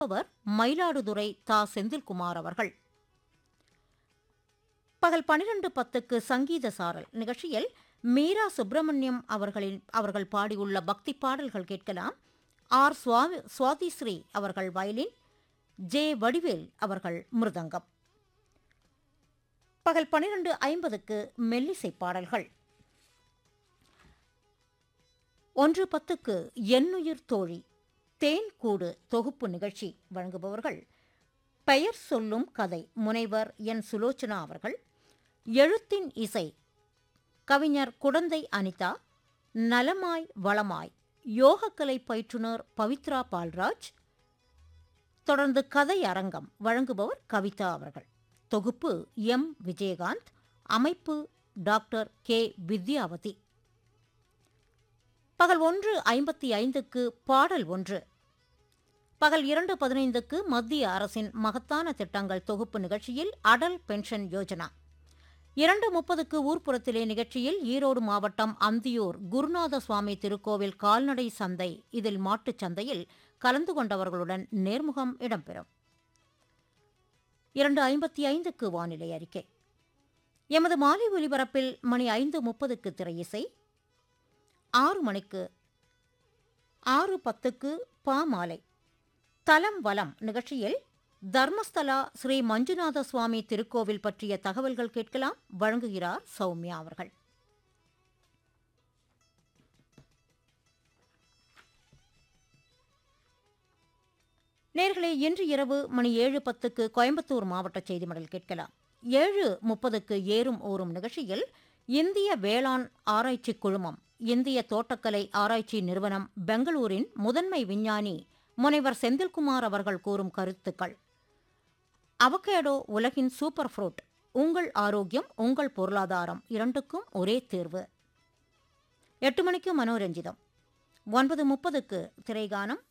அவர் மயிலாடுதுறை தா செந்தில்குமார் அவர்கள் பகல் பனிரெண்டு பத்துக்கு சங்கீத சாரல் நிகழ்ச்சியில் மீரா சுப்பிரமணியம் அவர்களின் அவர்கள் பாடியுள்ள பக்தி பாடல்கள் கேட்கலாம் ஆர் சுவாமி சுவாதிஸ்ரீ அவர்கள் வயலின் ஜே வடிவேல் அவர்கள் மிருதங்கம் பகல் பனிரெண்டு ஐம்பதுக்கு மெல்லிசை பாடல்கள் ஒன்று பத்துக்கு எண்ணுயிர் தோழி தேன் கூடு தொகுப்பு நிகழ்ச்சி வழங்குபவர்கள் பெயர் சொல்லும் கதை முனைவர் என் சுலோச்சனா அவர்கள் எழுத்தின் இசை கவிஞர் குடந்தை அனிதா நலமாய் வளமாய் யோகக்கலை பயிற்றுனர் பவித்ரா பால்ராஜ் தொடர்ந்து கதை அரங்கம் வழங்குபவர் கவிதா அவர்கள் தொகுப்பு எம் விஜயகாந்த் அமைப்பு டாக்டர் கே வித்யாவதி பகல் ஒன்று ஐம்பத்தி ஐந்துக்கு பாடல் ஒன்று பகல் இரண்டு பதினைந்துக்கு மத்திய அரசின் மகத்தான திட்டங்கள் தொகுப்பு நிகழ்ச்சியில் அடல் பென்ஷன் யோஜனா இரண்டு முப்பதுக்கு ஊர்ப்புறத்திலே நிகழ்ச்சியில் ஈரோடு மாவட்டம் அந்தியூர் குருநாத சுவாமி திருக்கோவில் கால்நடை சந்தை இதில் மாட்டுச் சந்தையில் கலந்து கொண்டவர்களுடன் நேர்முகம் இடம்பெறும் இரண்டு ஐம்பத்தி ஐந்துக்கு வானிலை அறிக்கை எமது மாலை ஒலிபரப்பில் மணி ஐந்து முப்பதுக்கு திரையிசை ஆறு மணிக்கு ஆறு பத்துக்கு பாமாலை தலம் வலம் நிகழ்ச்சியில் தர்மஸ்தலா ஸ்ரீ மஞ்சுநாத சுவாமி திருக்கோவில் பற்றிய தகவல்கள் கேட்கலாம் வழங்குகிறார் சௌமியா அவர்கள் நேர்களே இன்று இரவு மணி ஏழு பத்துக்கு கோயம்புத்தூர் மாவட்ட செய்தி மடல் கேட்கலாம் ஏழு முப்பதுக்கு ஏறும் ஊறும் நிகழ்ச்சியில் இந்திய வேளாண் ஆராய்ச்சி குழுமம் இந்திய தோட்டக்கலை ஆராய்ச்சி நிறுவனம் பெங்களூரின் முதன்மை விஞ்ஞானி முனைவர் செந்தில்குமார் அவர்கள் கூறும் கருத்துக்கள் அவகேடோ உலகின் சூப்பர் ஃப்ரூட் உங்கள் ஆரோக்கியம் உங்கள் பொருளாதாரம் இரண்டுக்கும் ஒரே தேர்வு எட்டு மணிக்கு மனோரஞ்சிதம் ஒன்பது முப்பதுக்கு திரைகானம்